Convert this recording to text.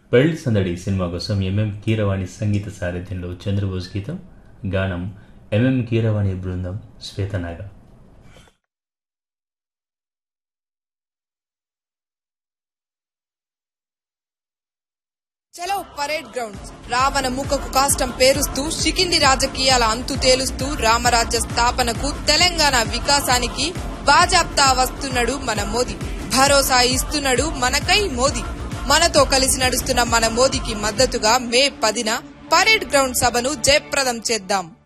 పెళ్లి సందడి సినిమా కోసం ఎంఎం కీరవాణి సంగీత సారథ్యంలో చంద్రబోస్ గీతం గానం ఎంఎం కీరవాణి బృందం శ్వేతనాగ చలో పరేడ్ గ్రౌండ్స్ రావణ ముఖకు కాష్టం పేరుస్తూ షికింది రాజకీయాల అంతు తేలుస్తూ రామరాజ్య స్థాపనకు తెలంగాణ వికాసానికి బాజాప్తా వస్తున్నాడు మన మోదీ భరోసా ఇస్తున్నాడు మనకై మోదీ మనతో కలిసి నడుస్తున్న మన మోదీకి మద్దతుగా మే పదిన పరేడ్ గ్రౌండ్ సభను జయప్రదం చేద్దాం